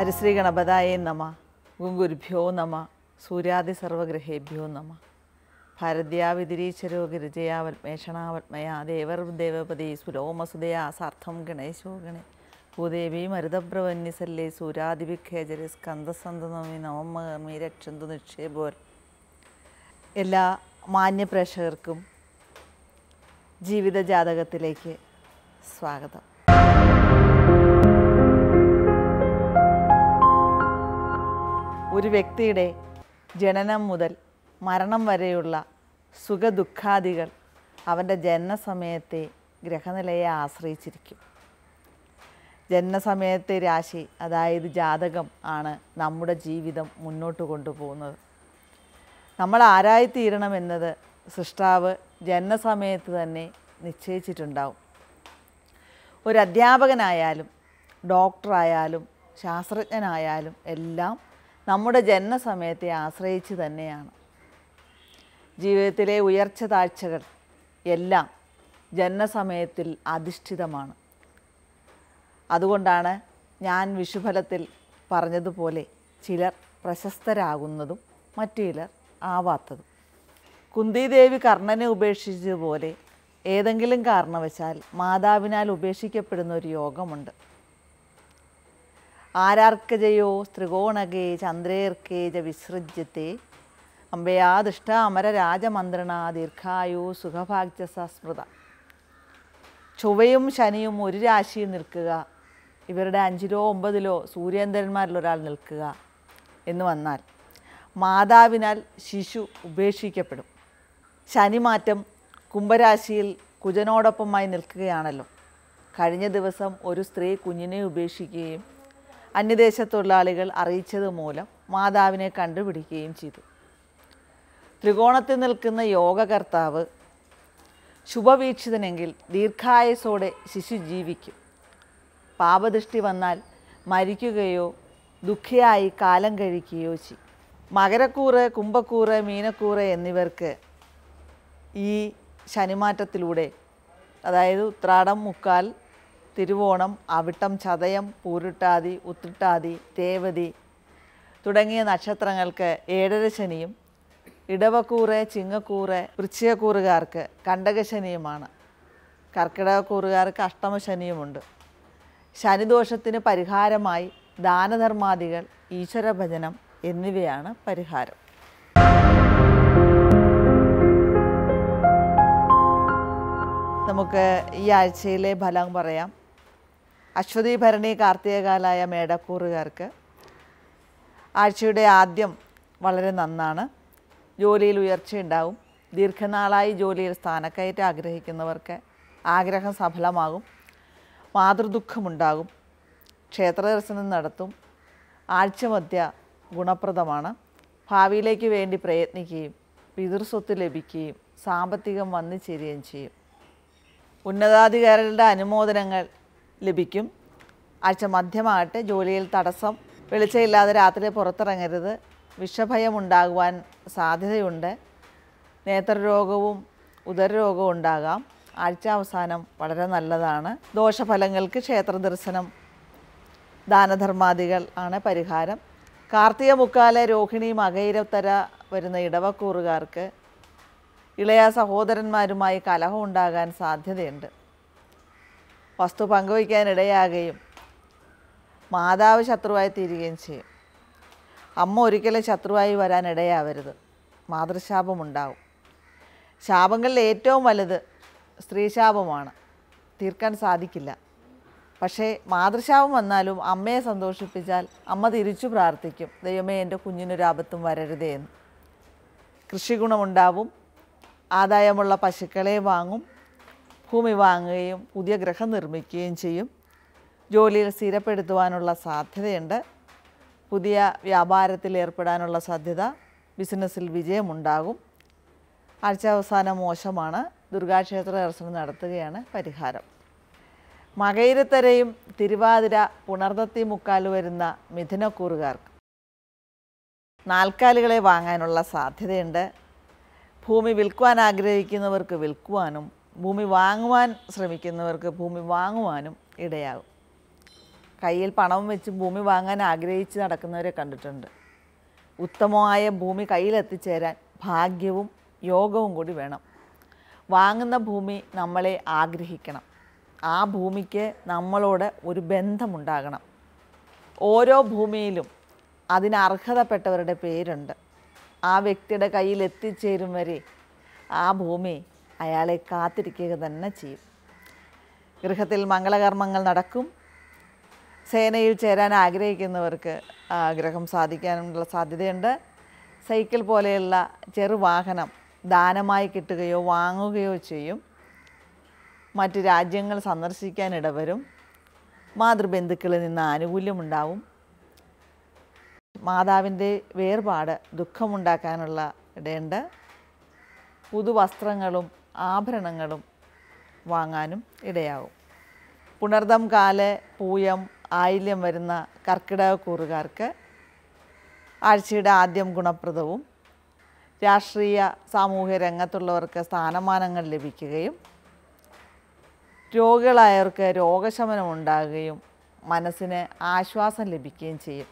ഹരിശ്രീ ഗണപതായേ നമ ഗുങ്കുരുഭ്യോ നമ സൂര്യാദി സർവഗ്രഹേഭ്യോ നമ ഭാരദ്യാവിതിരീശ്വരോ ഗിരിജയാവത്മേഷണാവത്മയാ ദേവർ ദേവപതി സുലോമസുതയാ സാർത്ഥം ഗണേശോ ഗണേ ഭൂദേവി മരുതബ്രവന്യസല്ലേ സൂര്യാദിവിഖേജരി സ്കന്ദസന്തനമി നവമീ രക്ഷന്തു നിക്ഷേപോൽ എല്ലാ മാന്യപ്രേക്ഷകർക്കും ജീവിത ജാതകത്തിലേക്ക് സ്വാഗതം ഒരു വ്യക്തിയുടെ ജനനം മുതൽ മരണം വരെയുള്ള സുഖദുഃഖാദികൾ അവൻ്റെ ജനനസമയത്തെ ഗ്രഹനിലയെ ആശ്രയിച്ചിരിക്കും ജനനസമയത്തെ രാശി അതായത് ജാതകം ആണ് നമ്മുടെ ജീവിതം മുന്നോട്ട് കൊണ്ടുപോകുന്നത് നമ്മൾ ആരായിത്തീരണമെന്നത് സൃഷ്ടാവ് ജനനസമയത്ത് തന്നെ നിശ്ചയിച്ചിട്ടുണ്ടാവും ഒരു അധ്യാപകനായാലും ഡോക്ടറായാലും ശാസ്ത്രജ്ഞനായാലും എല്ലാം നമ്മുടെ ജനനസമയത്തെ ആശ്രയിച്ച് തന്നെയാണ് ജീവിതത്തിലെ ഉയർച്ച താഴ്ചകൾ എല്ലാം ജനനസമയത്തിൽ അധിഷ്ഠിതമാണ് അതുകൊണ്ടാണ് ഞാൻ വിഷുഫലത്തിൽ പറഞ്ഞതുപോലെ ചിലർ പ്രശസ്തരാകുന്നതും മറ്റു ചിലർ ആവാത്തതും കുന്തിദേവി കർണനെ ഉപേക്ഷിച്ചതുപോലെ ഏതെങ്കിലും കാരണവശാൽ മാതാവിനാൽ ഉപേക്ഷിക്കപ്പെടുന്ന ഒരു യോഗമുണ്ട് ആരാർക്കജയോ സ്ത്രികോണകേ ചന്ദ്രേർക്കേ ച വിസൃജ്യത്തെ അമ്പയാ ദുഷ്ട അമര രാജമന്ത്രണ ദീർഘായു സുഖഭാഗ്യ സസ്മൃത ചൊവ്വയും ശനിയും ഒരു രാശിയിൽ നിൽക്കുക ഇവരുടെ അഞ്ചിലോ ഒമ്പതിലോ സൂര്യേന്ദ്രന്മാരിൽ ഒരാൾ നിൽക്കുക എന്ന് വന്നാൽ മാതാവിനാൽ ശിശു ഉപേക്ഷിക്കപ്പെടും ശനിമാറ്റം കുംഭരാശിയിൽ കുജനോടൊപ്പമായി നിൽക്കുകയാണല്ലോ കഴിഞ്ഞ ദിവസം ഒരു സ്ത്രീ കുഞ്ഞിനെ ഉപേക്ഷിക്കുകയും അന്യദേശ തൊഴിലാളികൾ അറിയിച്ചത് മൂലം മാതാവിനെ കണ്ടുപിടിക്കുകയും ചെയ്തു ത്രികോണത്തിൽ നിൽക്കുന്ന യോഗകർത്താവ് ശുഭവീക്ഷിതനെങ്കിൽ ദീർഘായുസോടെ ശിശു ജീവിക്കും പാപദൃഷ്ടി വന്നാൽ മരിക്കുകയോ ദുഃഖിയായി കാലം കഴിക്കുകയോ ചെയ്യും മകരക്കൂറ് കുംഭക്കൂറ് മീനക്കൂറ് എന്നിവർക്ക് ഈ ശനിമാറ്റത്തിലൂടെ അതായത് ഉത്രാടം മുക്കാൽ തിരുവോണം അവിട്ടം ചതയം പൂരുട്ടാതി ഉത്തിട്ടാതി രേവതി തുടങ്ങിയ നക്ഷത്രങ്ങൾക്ക് ഏഴര ശനിയും ഇടവക്കൂറ് ചിങ്ങക്കൂറ് വൃശ്ചികക്കൂറുകാർക്ക് കണ്ടകശനിയുമാണ് കർക്കിടകക്കൂറുകാർക്ക് അഷ്ടമശനിയുമുണ്ട് ശനിദോഷത്തിന് പരിഹാരമായി ദാനധർമാദികൾ ഈശ്വരഭജനം എന്നിവയാണ് പരിഹാരം നമുക്ക് ഈ ആഴ്ചയിലെ ഫലം പറയാം അശ്വതി ഭരണി കാർത്തികകാലായ മേടക്കൂറുകാർക്ക് ആഴ്ചയുടെ ആദ്യം വളരെ നന്നാണ് ജോലിയിൽ ഉയർച്ചയുണ്ടാവും ദീർഘനാളായി ജോലിയിൽ സ്ഥാനക്കയറ്റം ആഗ്രഹിക്കുന്നവർക്ക് ആഗ്രഹം സഫലമാകും മാതൃദുഃഖമുണ്ടാകും ക്ഷേത്ര ദർശനം നടത്തും ആഴ്ചമധ്യ ഗുണപ്രദമാണ് ഭാവിയിലേക്ക് വേണ്ടി പ്രയത്നിക്കുകയും പിതൃസ്വത്ത് ലഭിക്കുകയും സാമ്പത്തികം വന്നു ചേരുകയും ചെയ്യും ഉന്നതാധികാരികളുടെ അനുമോദനങ്ങൾ ലഭിക്കും ആഴ്ച മധ്യമാകട്ടെ ജോലിയിൽ തടസ്സം വെളിച്ചമില്ലാതെ രാത്രി പുറത്തിറങ്ങരുത് വിഷഭയം ഉണ്ടാകുവാൻ സാധ്യതയുണ്ട് നേത്രരോഗവും ഉദരരോഗവും ഉണ്ടാകാം ആഴ്ച അവസാനം വളരെ നല്ലതാണ് ദോഷഫലങ്ങൾക്ക് ക്ഷേത്ര ദർശനം ദാനധർമാദികൾ ആണ് പരിഹാരം കാർത്തിക മുക്കാല രോഹിണി മകയിരത്തര വരുന്ന ഇടവക്കൂറുകാർക്ക് ഇളയ സഹോദരന്മാരുമായി കലഹം ഉണ്ടാകാൻ സാധ്യതയുണ്ട് വസ്തു പങ്കുവയ്ക്കാൻ ഇടയാകുകയും മാതാവ് ശത്രുവായി തീരുകയും ചെയ്യും അമ്മ ഒരിക്കലും ശത്രുവായി വരാൻ ഇടയാവരുത് മാതൃശാപമുണ്ടാവും ശാപങ്ങളിൽ ഏറ്റവും വലുത് സ്ത്രീശാപമാണ് തീർക്കാൻ സാധിക്കില്ല പക്ഷേ മാതൃശാപം വന്നാലും അമ്മയെ സന്തോഷിപ്പിച്ചാൽ അമ്മ തിരിച്ചു പ്രാർത്ഥിക്കും ദൈവമേ എൻ്റെ കുഞ്ഞിനൊരാപത്തും വരരുതേ എന്ന് കൃഷി ഗുണമുണ്ടാവും ആദായമുള്ള പശുക്കളെ വാങ്ങും ഭൂമി വാങ്ങുകയും പുതിയ ഗ്രഹം നിർമ്മിക്കുകയും ചെയ്യും ജോലിയിൽ സ്ഥിരപ്പെടുത്തുവാനുള്ള സാധ്യതയുണ്ട് പുതിയ വ്യാപാരത്തിൽ ഏർപ്പെടാനുള്ള സാധ്യത ബിസിനസ്സിൽ വിജയമുണ്ടാകും ആഴ്ച അവസാനം മോശമാണ് ദുർഗാക്ഷേത്ര ദർശനം നടത്തുകയാണ് പരിഹാരം മകയിരത്തരയും തിരുവാതിര പുണർന്നത്തി മുക്കാൽ വരുന്ന മിഥുനക്കൂറുകാർക്ക് നാൽക്കാലികളെ വാങ്ങാനുള്ള സാധ്യതയുണ്ട് ഭൂമി വിൽക്കുവാൻ ആഗ്രഹിക്കുന്നവർക്ക് വിൽക്കുവാനും ഭൂമി വാങ്ങുവാൻ ശ്രമിക്കുന്നവർക്ക് ഭൂമി വാങ്ങുവാനും ഇടയാകും കയ്യിൽ പണവും വെച്ച് ഭൂമി വാങ്ങാൻ ആഗ്രഹിച്ച് നടക്കുന്നവരെ കണ്ടിട്ടുണ്ട് ഉത്തമമായ ഭൂമി കയ്യിലെത്തിച്ചേരാൻ ഭാഗ്യവും യോഗവും കൂടി വേണം വാങ്ങുന്ന ഭൂമി നമ്മളെ ആഗ്രഹിക്കണം ആ ഭൂമിക്ക് നമ്മളോട് ഒരു ബന്ധമുണ്ടാകണം ഓരോ ഭൂമിയിലും അതിന് അർഹതപ്പെട്ടവരുടെ പേരുണ്ട് ആ വ്യക്തിയുടെ കയ്യിൽ എത്തിച്ചേരും വരെ ആ ഭൂമി അയാളെ കാത്തിരിക്കുക തന്നെ ചെയ്യും ഗൃഹത്തിൽ മംഗളകർമ്മങ്ങൾ നടക്കും സേനയിൽ ചേരാൻ ആഗ്രഹിക്കുന്നവർക്ക് ആഗ്രഹം സാധിക്കാനുള്ള സാധ്യതയുണ്ട് സൈക്കിൾ പോലെയുള്ള ചെറുവാഹനം ദാനമായി കിട്ടുകയോ വാങ്ങുകയോ ചെയ്യും മറ്റ് രാജ്യങ്ങൾ സന്ദർശിക്കാൻ ഇടവരും മാതൃബന്ധുക്കളിൽ നിന്ന് ആനുകൂല്യമുണ്ടാവും മാതാവിൻ്റെ വേർപാട് ദുഃഖമുണ്ടാക്കാനുള്ള ഇടയുണ്ട് പുതുവസ്ത്രങ്ങളും ആഭരണങ്ങളും വാങ്ങാനും ഇടയാവും പുണർദം കാല് പൂയം ആയില്യം വരുന്ന കർക്കിടകക്കൂറുകാർക്ക് ആഴ്ചയുടെ ആദ്യം ഗുണപ്രദവും രാഷ്ട്രീയ സാമൂഹ്യ രംഗത്തുള്ളവർക്ക് സ്ഥാനമാനങ്ങൾ ലഭിക്കുകയും രോഗികളായവർക്ക് രോഗശമനം ഉണ്ടാകുകയും മനസ്സിന് ആശ്വാസം ലഭിക്കുകയും ചെയ്യും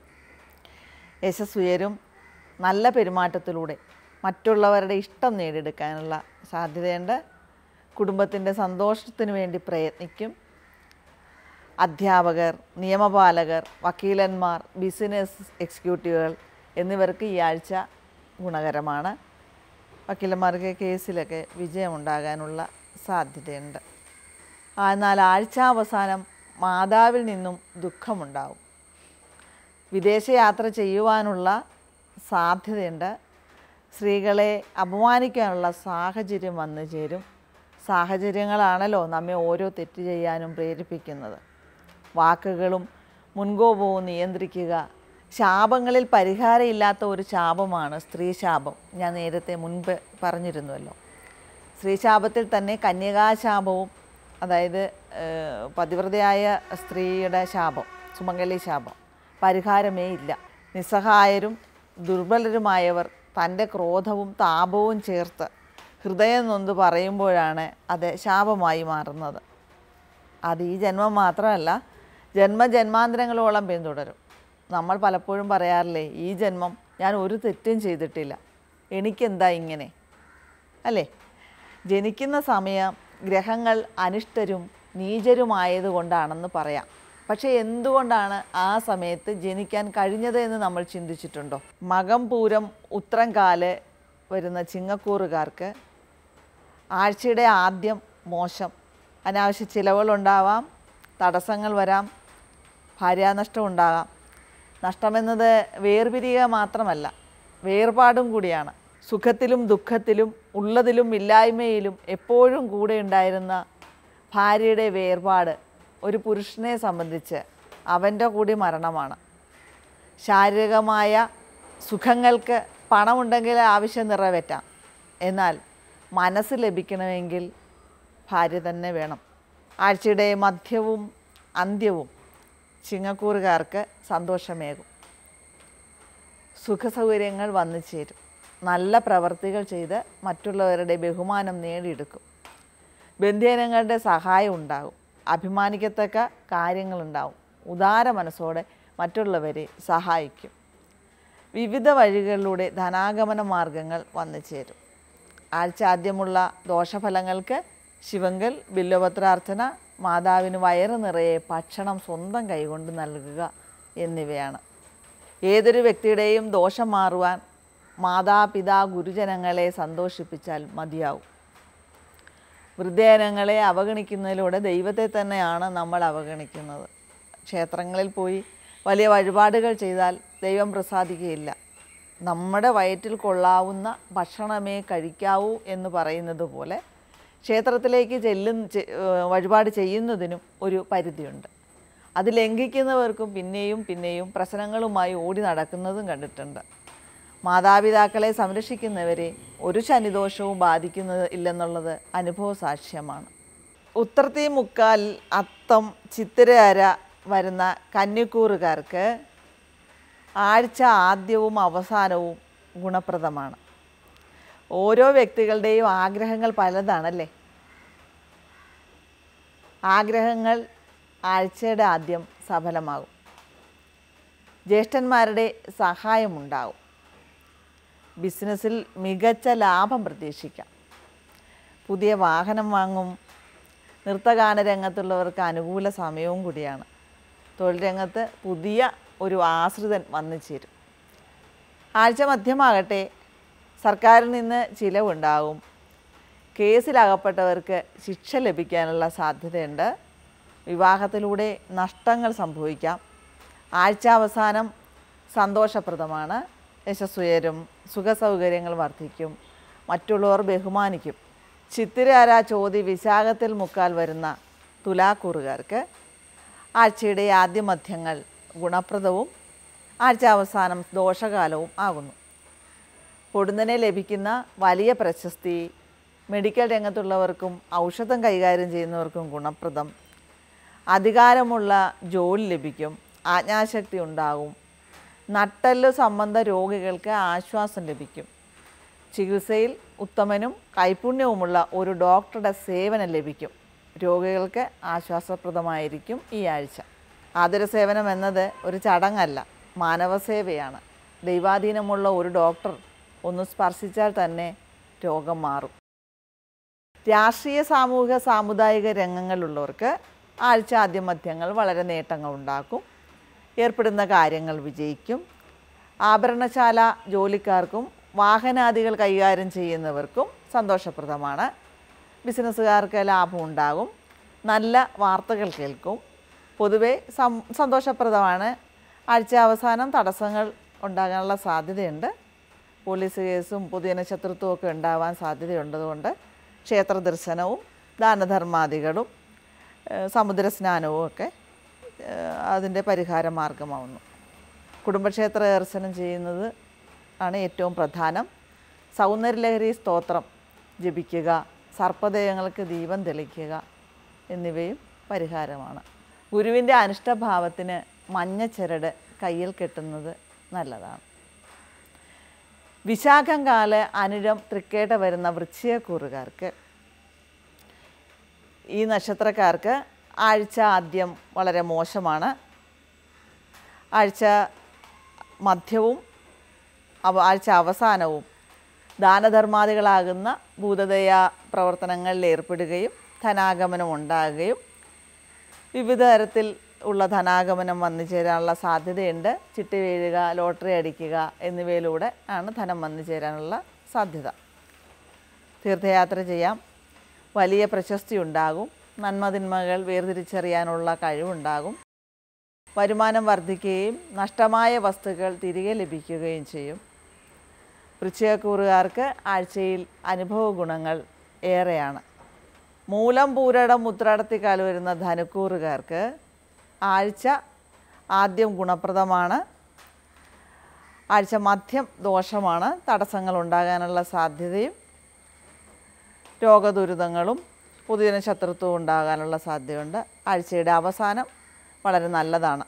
യശസ്സുയരും നല്ല പെരുമാറ്റത്തിലൂടെ മറ്റുള്ളവരുടെ ഇഷ്ടം നേടിയെടുക്കാനുള്ള സാധ്യതയുണ്ട് കുടുംബത്തിൻ്റെ സന്തോഷത്തിന് വേണ്ടി പ്രയത്നിക്കും അധ്യാപകർ നിയമപാലകർ വക്കീലന്മാർ ബിസിനസ് എക്സിക്യൂട്ടീവുകൾ എന്നിവർക്ക് ഈ ആഴ്ച ഗുണകരമാണ് വക്കീലന്മാർക്ക് കേസിലൊക്കെ വിജയമുണ്ടാകാനുള്ള സാധ്യതയുണ്ട് ആ, എന്നാൽ ആഴ്ചാവസാനം മാതാവിൽ നിന്നും ദുഃഖമുണ്ടാവും വിദേശയാത്ര ചെയ്യുവാനുള്ള സാധ്യതയുണ്ട് സ്ത്രീകളെ അപമാനിക്കാനുള്ള സാഹചര്യം വന്നു ചേരും സാഹചര്യങ്ങളാണല്ലോ നമ്മെ ഓരോ തെറ്റ് ചെയ്യാനും പ്രേരിപ്പിക്കുന്നത് വാക്കുകളും മുൻകോപവും നിയന്ത്രിക്കുക ശാപങ്ങളിൽ പരിഹാരമില്ലാത്ത ഒരു ശാപമാണ് സ്ത്രീ ശാപം ഞാൻ നേരത്തെ മുൻപ് പറഞ്ഞിരുന്നുവല്ലോ സ്ത്രീശാപത്തിൽ തന്നെ കന്യകാശാപവും അതായത് ഏഹ്, പതിവ്രതയായ സ്ത്രീയുടെ ശാപം സുമംഗലി ശാപം പരിഹാരമേ ഇല്ല നിസ്സഹായരും ദുർബലരുമായവർ തൻ്റെ ക്രോധവും താപവും ചേർത്ത് ഹൃദയം നൊന്ത് പറയുമ്പോഴാണ് അത് ശാപമായി മാറുന്നത് അത് ഈ ജന്മം മാത്രമല്ല ജന്മജന്മാന്തരങ്ങളോളം പിന്തുടരും നമ്മൾ പലപ്പോഴും പറയാറില്ലേ ഈ ജന്മം ഞാൻ ഒരു തെറ്റും ചെയ്തിട്ടില്ല എനിക്കെന്താ ഇങ്ങനെ അല്ലേ ജനിക്കുന്ന സമയം ഗ്രഹങ്ങൾ അനിഷ്ടരും നീചരുമായതുകൊണ്ടാണെന്ന് പറയാം പക്ഷേ എന്തുകൊണ്ടാണ് ആ സമയത്ത് ജനിക്കാൻ കഴിഞ്ഞത് എന്ന് നമ്മൾ ചിന്തിച്ചിട്ടുണ്ടോ മകം പൂരം ഉത്രം കാല് വരുന്ന ചിങ്ങക്കൂറുകാർക്ക് ആഴ്ചയുടെ ആദ്യം മോശം അനാവശ്യ ചിലവുകളുണ്ടാവാം തടസ്സങ്ങൾ വരാം ഭാര്യാനഷ്ടം ഉണ്ടാകാം നഷ്ടമെന്നത് വേർപിരിയുക മാത്രമല്ല വേർപാടും കൂടിയാണ് സുഖത്തിലും ദുഃഖത്തിലും ഉള്ളതിലും ഇല്ലായ്മയിലും എപ്പോഴും കൂടെ ഉണ്ടായിരുന്ന ഭാര്യയുടെ വേർപാട് ഒരു പുരുഷനെ സംബന്ധിച്ച് അവൻ്റെ കൂടി മരണമാണ് ശാരീരികമായ സുഖങ്ങൾക്ക് പണമുണ്ടെങ്കിൽ ആവശ്യം നിറവേറ്റാം എന്നാൽ മനസ്സ് ലഭിക്കണമെങ്കിൽ ഭാര്യ തന്നെ വേണം ആഴ്ചയുടെ മധ്യവും അന്ത്യവും ചിങ്ങക്കൂറുകാർക്ക് സന്തോഷമേകും സുഖസൗകര്യങ്ങൾ വന്നു ചേരും നല്ല പ്രവർത്തികൾ ചെയ്ത് മറ്റുള്ളവരുടെ ബഹുമാനം നേടിയെടുക്കും ബന്ധുജനങ്ങളുടെ സഹായം ഉണ്ടാകും അഭിമാനിക്കത്തക്ക കാര്യങ്ങളുണ്ടാവും ഉദാര മനസ്സോടെ മറ്റുള്ളവരെ സഹായിക്കും വിവിധ വഴികളിലൂടെ ധനാഗമന മാർഗങ്ങൾ വന്നു ചേരും ആഴ്ച ആദ്യമുള്ള ദോഷഫലങ്ങൾക്ക് ശിവങ്കൽ ബില്വപത്രാർത്ഥന മാതാവിന് വയറ് നിറയെ ഭക്ഷണം സ്വന്തം കൈകൊണ്ട് നൽകുക എന്നിവയാണ് ഏതൊരു വ്യക്തിയുടെയും ദോഷം മാറുവാൻ മാതാപിതാ ഗുരുജനങ്ങളെ സന്തോഷിപ്പിച്ചാൽ മതിയാവും വൃദ്ധജനങ്ങളെ അവഗണിക്കുന്നതിലൂടെ ദൈവത്തെ തന്നെയാണ് നമ്മൾ അവഗണിക്കുന്നത് ക്ഷേത്രങ്ങളിൽ പോയി വലിയ വഴിപാടുകൾ ചെയ്താൽ ദൈവം പ്രസാദിക്കുകയില്ല നമ്മുടെ വയറ്റിൽ കൊള്ളാവുന്ന ഭക്ഷണമേ കഴിക്കാവൂ എന്ന് പറയുന്നത് പോലെ ക്ഷേത്രത്തിലേക്ക് ചെല്ലും ചെ- ഏഹ് വഴിപാട് ചെയ്യുന്നതിനും ഒരു പരിധിയുണ്ട് അത് ലംഘിക്കുന്നവർക്കും പിന്നെയും പിന്നെയും പ്രശ്നങ്ങളുമായി ഓടി നടക്കുന്നതും കണ്ടിട്ടുണ്ട് മാതാപിതാക്കളെ സംരക്ഷിക്കുന്നവരെ ഒരു ശനിദോഷവും ബാധിക്കുന്നത് ഇല്ലെന്നുള്ളത് അനുഭവ സാക്ഷ്യമാണ് ഉത്രത്തി മുക്കാൽ അത്തം ചിത്തിരയര വരുന്ന കന്നിക്കൂറുകാർക്ക് ആഴ്ച ആദ്യവും അവസാനവും ഗുണപ്രദമാണ് ഓരോ വ്യക്തികളുടെയും ആഗ്രഹങ്ങൾ പലതാണല്ലേ ആഗ്രഹങ്ങൾ ആഴ്ചയുടെ ആദ്യം സഫലമാകും ജ്യേഷ്ഠന്മാരുടെ സഹായമുണ്ടാകും ബിസിനസ്സിൽ മികച്ച ലാഭം പ്രതീക്ഷിക്കാം പുതിയ വാഹനം വാങ്ങും നൃത്തഗാന രംഗത്തുള്ളവർക്ക് അനുകൂല സമയവും കൂടിയാണ് തൊഴിൽ രംഗത്ത് പുതിയ ഒരു ആശ്രിതൻ വന്നു ചേരും ആഴ്ച മധ്യമാകട്ടെ സർക്കാരിൽ നിന്ന് ചിലവുണ്ടാകും കേസിലകപ്പെട്ടവർക്ക് ശിക്ഷ ലഭിക്കാനുള്ള സാധ്യതയുണ്ട് വിവാഹത്തിലൂടെ നഷ്ടങ്ങൾ സംഭവിക്കാം ആഴ്ച അവസാനം സന്തോഷപ്രദമാണ് യശസ്സുയരും സുഖസൗകര്യങ്ങൾ വർദ്ധിക്കും മറ്റുള്ളവർ ബഹുമാനിക്കും ചിത്തിരാര ചോതി വിശാഖത്തിൽ മുക്കാൽ വരുന്ന തുലാക്കൂറുകാർക്ക് ആഴ്ചയുടെ ആദ്യ മധ്യങ്ങൾ ഗുണപ്രദവും ആഴ്ച അവസാനം ദോഷകാലവും ആകുന്നു പൊടുന്നനെ ലഭിക്കുന്ന വലിയ പ്രശസ്തി മെഡിക്കൽ രംഗത്തുള്ളവർക്കും ഔഷധം കൈകാര്യം ചെയ്യുന്നവർക്കും ഗുണപ്രദം അധികാരമുള്ള ജോലി ലഭിക്കും ആജ്ഞാശക്തി ഉണ്ടാകും നട്ടെല്ല് സംബന്ധ രോഗികൾക്ക് ആശ്വാസം ലഭിക്കും ചികിത്സയിൽ ഉത്തമനും കൈപുണ്യവുമുള്ള ഒരു ഡോക്ടറുടെ സേവനം ലഭിക്കും രോഗികൾക്ക് ആശ്വാസപ്രദമായിരിക്കും ഈ ആഴ്ച ആതുര സേവനം എന്നത് ഒരു ചടങ്ങല്ല മാനവസേവയാണ് ദൈവാധീനമുള്ള ഒരു ഡോക്ടർ ഒന്ന് സ്പർശിച്ചാൽ തന്നെ രോഗം മാറും രാഷ്ട്രീയ സാമൂഹിക സാമുദായിക രംഗങ്ങളിലുള്ളവർക്ക് ആഴ്ച ആദ്യമധ്യങ്ങൾ വളരെ നേട്ടങ്ങൾ ഉണ്ടാക്കും ഏർപ്പെടുന്ന കാര്യങ്ങൾ വിജയിക്കും ആഭരണശാല ജോലിക്കാർക്കും വാഹനാദികൾ കൈകാര്യം ചെയ്യുന്നവർക്കും സന്തോഷപ്രദമാണ് ബിസിനസ്സുകാർക്ക് ലാഭം ഉണ്ടാകും നല്ല വാർത്തകൾ കേൾക്കും പൊതുവെ സം സന്തോഷപ്രദമാണ് ആഴ്ച അവസാനം തടസ്സങ്ങൾ ഉണ്ടാകാനുള്ള സാധ്യതയുണ്ട് പോലീസ് കേസും പൊതുജന ശത്രുത്വവും ഒക്കെ ഉണ്ടാവാൻ സാധ്യതയുള്ളതുകൊണ്ട് ക്ഷേത്ര ദർശനവും ദാനധർമാദികളും ഏഹ് സമുദ്ര സ്നാനവും ഒക്കെ ഏഹ് അതിൻ്റെ പരിഹാര മാർഗമാവുന്നു കുടുംബക്ഷേത്ര ദർശനം ചെയ്യുന്നത് ആണ് ഏറ്റവും പ്രധാനം സൗന്ദര്യലഹരി സ്തോത്രം ജപിക്കുക സർപ്പദേഹങ്ങൾക്ക് ദീപം തെളിക്കുക എന്നിവയും പരിഹാരമാണ് ഗുരുവിൻ്റെ അനിഷ്ടഭാവത്തിന് മഞ്ഞച്ചരട് കയ്യിൽ കെട്ടുന്നത് നല്ലതാണ് വിശാഖം കാല അനുരം തൃക്കേട്ട വരുന്ന വൃശ്ചികക്കൂറുകാർക്ക് ഈ നക്ഷത്രക്കാർക്ക് ആഴ്ച ആദ്യം വളരെ മോശമാണ് ആഴ്ച മധ്യവും അവ- ആഴ്ച അവസാനവും ദാനധർമാദികളാകുന്ന ഭൂതദയ പ്രവർത്തനങ്ങളിൽ ഏർപ്പെടുകയും ധനാഗമനം ഉണ്ടാകുകയും വിവിധ തരത്തിൽ ഉള്ള ധനാഗമനം വന്നു ചേരാനുള്ള സാധ്യതയുണ്ട് ചിട്ടി വീഴുക ലോട്ടറി അടിക്കുക എന്നിവയിലൂടെ ആണ് ധനം വന്നു ചേരാനുള്ള സാധ്യത തീർത്ഥയാത്ര ചെയ്യാം വലിയ പ്രശസ്തി ഉണ്ടാകും നന്മതിന്മകൾ വേർതിരിച്ചറിയാനുള്ള കഴിവുണ്ടാകും വരുമാനം വർദ്ധിക്കുകയും നഷ്ടമായ വസ്തുക്കൾ തിരികെ ലഭിക്കുകയും ചെയ്യും വൃശ്ചികക്കൂറുകാർക്ക് ആഴ്ചയിൽ അനുഭവ ഗുണങ്ങൾ ഏറെയാണ് മൂലം പൂരടം ഉത്രാടത്തിക്കാൽ വരുന്ന ധനുക്കൂറുകാർക്ക് ആഴ്ച ആദ്യം ഗുണപ്രദമാണ് ആഴ്ച മധ്യം ദോഷമാണ് തടസ്സങ്ങൾ ഉണ്ടാകാനുള്ള സാധ്യതയും രോഗദുരിതങ്ങളും പൊതുജന ശത്രുത്വവും ഉണ്ടാകാനുള്ള സാധ്യതയുണ്ട് ആഴ്ചയുടെ അവസാനം വളരെ നല്ലതാണ്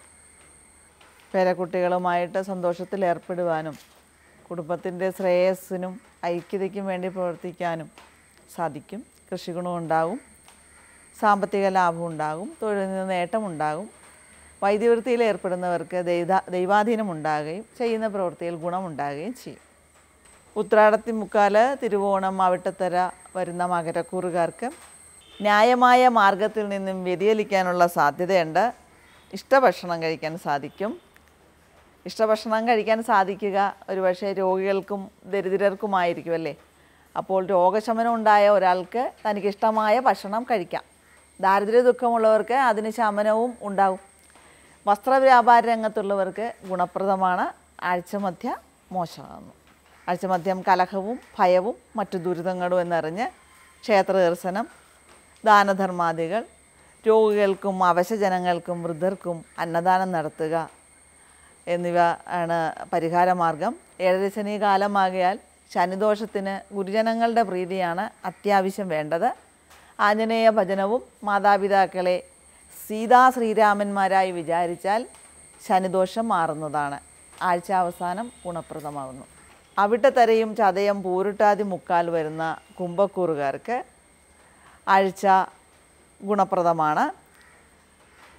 പേരക്കുട്ടികളുമായിട്ട് സന്തോഷത്തിൽ ഏർപ്പെടുവാനും കുടുംബത്തിൻ്റെ ശ്രേയസ്സിനും ഐക്യതയ്ക്കും വേണ്ടി പ്രവർത്തിക്കാനും സാധിക്കും കൃഷിഗുണം ഉണ്ടാകും സാമ്പത്തിക ലാഭം ഉണ്ടാകും തൊഴിലിൽ നിന്ന് നേട്ടമുണ്ടാകും വൈദ്യവൃത്തിയിൽ ഏർപ്പെടുന്നവർക്ക് ദൈവ ദൈവാധീനം ഉണ്ടാകുകയും ചെയ്യുന്ന പ്രവൃത്തിയിൽ ഗുണമുണ്ടാകുകയും ചെയ്യും ഉത്രാടത്തി മുക്കാല് തിരുവോണം അവിട്ടത്തര വരുന്ന മകരക്കൂറുകാർക്ക് ന്യായമായ മാർഗത്തിൽ നിന്നും വ്യതിചലിക്കാനുള്ള സാധ്യതയുണ്ട് ഇഷ്ടഭക്ഷണം കഴിക്കാൻ സാധിക്കും ഇഷ്ടഭക്ഷണം കഴിക്കാൻ സാധിക്കുക ഒരുപക്ഷെ രോഗികൾക്കും ദരിദ്രർക്കുമായിരിക്കും അല്ലേ അപ്പോൾ രോഗശമനം ഉണ്ടായ ഒരാൾക്ക് തനിക്കിഷ്ടമായ ഭക്ഷണം കഴിക്കാം ദാരിദ്ര്യ ദുഃഖമുള്ളവർക്ക് അതിന് ശമനവും ഉണ്ടാകും വസ്ത്രവ്യാപാര രംഗത്തുള്ളവർക്ക് ഗുണപ്രദമാണ് ആഴ്ചമധ്യ മോശമാകുന്നു ആഴ്ചമധ്യം കലഹവും ഭയവും മറ്റു ദുരിതങ്ങളും എന്നറിഞ്ഞ് ക്ഷേത്ര ദർശനം ദാനധർമാദികൾ രോഗികൾക്കും അവശജനങ്ങൾക്കും വൃദ്ധർക്കും അന്നദാനം നടത്തുക എന്നിവ ആണ് പരിഹാരമാർഗം ഏഴരശനി കാലമാകയാൽ ശനിദോഷത്തിന് ഗുരുജനങ്ങളുടെ പ്രീതിയാണ് അത്യാവശ്യം വേണ്ടത് ആഞ്ജനേയ ഭജനവും മാതാപിതാക്കളെ സീതാ ശ്രീരാമന്മാരായി വിചാരിച്ചാൽ ശനിദോഷം മാറുന്നതാണ് ആഴ്ച അവസാനം ഗുണപ്രദമാകുന്നു അവിട്ടത്തരയും ചതയം പൂരുട്ടാതി മുക്കാൽ വരുന്ന കുംഭക്കൂറുകാർക്ക് ആഴ്ച ഗുണപ്രദമാണ്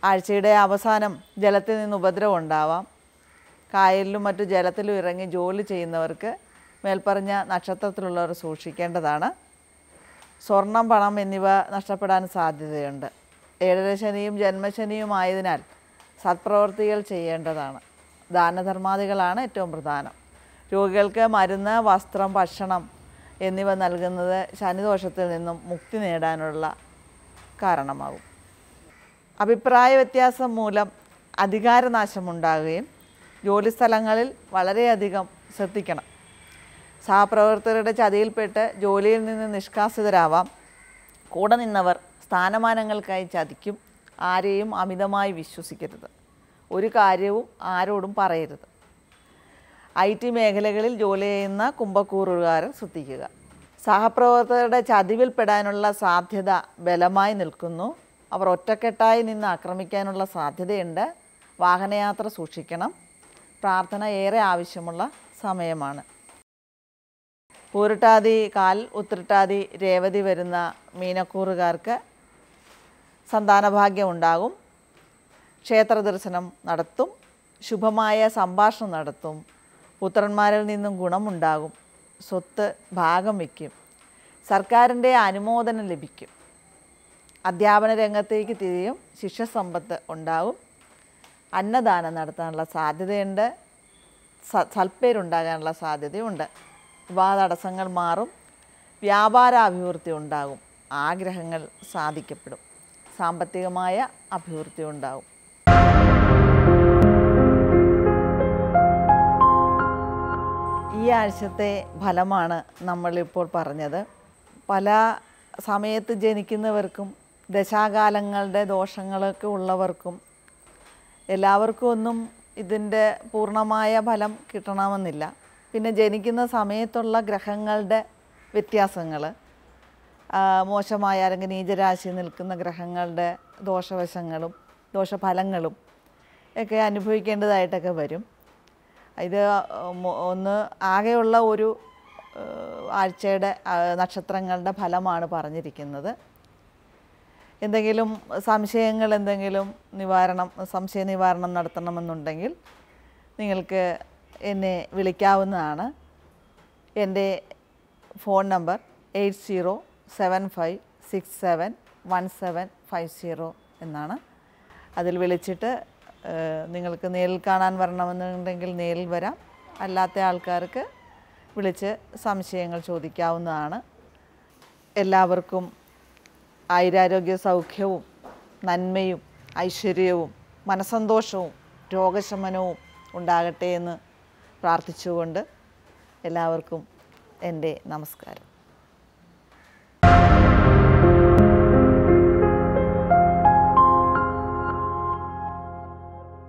ആഴ്ചയുടെ അവസാനം ജലത്തിൽ നിന്ന് ഉപദ്രവം ഉണ്ടാവാം കായലിലും മറ്റു ജലത്തിലും ഇറങ്ങി ജോലി ചെയ്യുന്നവർക്ക് മേൽപ്പറഞ്ഞ നക്ഷത്രത്തിലുള്ളവർ സൂക്ഷിക്കേണ്ടതാണ് സ്വർണം പണം എന്നിവ നഷ്ടപ്പെടാൻ സാധ്യതയുണ്ട് ഏഴര ശനിയും ജന്മശനിയും ആയതിനാൽ സത്പ്രവർത്തികൾ ചെയ്യേണ്ടതാണ് ദാനധർമാദികളാണ് ഏറ്റവും പ്രധാനം രോഗികൾക്ക് മരുന്ന് വസ്ത്രം ഭക്ഷണം എന്നിവ നൽകുന്നത് ശനിദോഷത്തിൽ നിന്നും മുക്തി നേടാനുള്ള കാരണമാകും അഭിപ്രായ വ്യത്യാസം മൂലം അധികാരനാശമുണ്ടാകുകയും ജോലിസ്ഥലങ്ങളിൽ വളരെയധികം ശ്രദ്ധിക്കണം സഹപ്രവർത്തകരുടെ ചതിയിൽപ്പെട്ട് ജോലിയിൽ നിന്ന് നിഷ്കാസിതരാവാം കൂടെ നിന്നവർ സ്ഥാനമാനങ്ങൾക്കായി ചതിക്കും ആരെയും അമിതമായി വിശ്വസിക്കരുത് ഒരു കാര്യവും ആരോടും പറയരുത് ഐ ടി മേഖലകളിൽ ജോലി ചെയ്യുന്ന കുംഭക്കൂറുകാരൻ ശ്രദ്ധിക്കുക സഹപ്രവർത്തകരുടെ ചതിവിൽപ്പെടാനുള്ള സാധ്യത ബലമായി നിൽക്കുന്നു അവർ ഒറ്റക്കെട്ടായി നിന്ന് ആക്രമിക്കാനുള്ള സാധ്യതയുണ്ട് വാഹനയാത്ര സൂക്ഷിക്കണം പ്രാർത്ഥന ഏറെ ആവശ്യമുള്ള സമയമാണ് പൂരിട്ടാതി കാൽ ഉത്രട്ടാതി രേവതി വരുന്ന മീനക്കൂറുകാർക്ക് സന്താനഭാഗ്യം ഉണ്ടാകും ക്ഷേത്ര ദർശനം നടത്തും ശുഭമായ സംഭാഷണം നടത്തും പുത്രന്മാരിൽ നിന്നും ഗുണമുണ്ടാകും സ്വത്ത് ഭാഗം വയ്ക്കും സർക്കാരിൻ്റെ അനുമോദനം ലഭിക്കും അധ്യാപന രംഗത്തേക്ക് തിരിയും ശിഷ്യസമ്പത്ത് ഉണ്ടാകും അന്നദാനം നടത്താനുള്ള സാധ്യതയുണ്ട് സ- സൽപ്പേരുണ്ടാകാനുള്ള സാധ്യതയുണ്ട് വിവാഹ തടസ്സങ്ങൾ മാറും വ്യാപാരാഭിവൃദ്ധി ഉണ്ടാകും ആഗ്രഹങ്ങൾ സാധിക്കപ്പെടും സാമ്പത്തികമായ അഭിവൃദ്ധി ഉണ്ടാകും ഈ ആഴ്ചത്തെ ഫലമാണ് നമ്മളിപ്പോൾ പറഞ്ഞത് പല സമയത്ത് ജനിക്കുന്നവർക്കും ദശാകാലങ്ങളുടെ ദോഷങ്ങളൊക്കെ ഉള്ളവർക്കും എല്ലാവർക്കും ഒന്നും ഇതിൻ്റെ പൂർണ്ണമായ ഫലം കിട്ടണമെന്നില്ല പിന്നെ ജനിക്കുന്ന സമയത്തുള്ള ഗ്രഹങ്ങളുടെ വ്യത്യാസങ്ങൾ മോശമായ അല്ലെങ്കിൽ നീചരാശി നിൽക്കുന്ന ഗ്രഹങ്ങളുടെ ദോഷവശങ്ങളും ദോഷഫലങ്ങളും ഒക്കെ അനുഭവിക്കേണ്ടതായിട്ടൊക്കെ വരും ഇത് മൊ- ഒന്ന് ആകെയുള്ള ഒരു ഏഹ്, ആഴ്ചയുടെ ആ, നക്ഷത്രങ്ങളുടെ ഫലമാണ് പറഞ്ഞിരിക്കുന്നത് എന്തെങ്കിലും സംശയങ്ങൾ എന്തെങ്കിലും നിവാരണം സംശയ നിവാരണം നടത്തണമെന്നുണ്ടെങ്കിൽ നിങ്ങൾക്ക് എന്നെ വിളിക്കാവുന്നതാണ് എൻ്റെ phone number eight zero seven five six seven one seven five zero എന്നാണ് അതിൽ വിളിച്ചിട്ട് ഏഹ്, നിങ്ങൾക്ക് നേരിൽ കാണാൻ വരണമെന്നുണ്ടെങ്കിൽ നേരിൽ വരാം അല്ലാത്ത ആൾക്കാർക്ക് വിളിച്ച് സംശയങ്ങൾ ചോദിക്കാവുന്നതാണ് എല്ലാവർക്കും ആയുരാരോഗ്യ സൗഖ്യവും നന്മയും ഐശ്വര്യവും മനസന്തോഷവും രോഗശമനവും ഉണ്ടാകട്ടെ എന്ന് പ്രാർത്ഥിച്ചുകൊണ്ട് എല്ലാവർക്കും എൻ്റെ നമസ്കാരം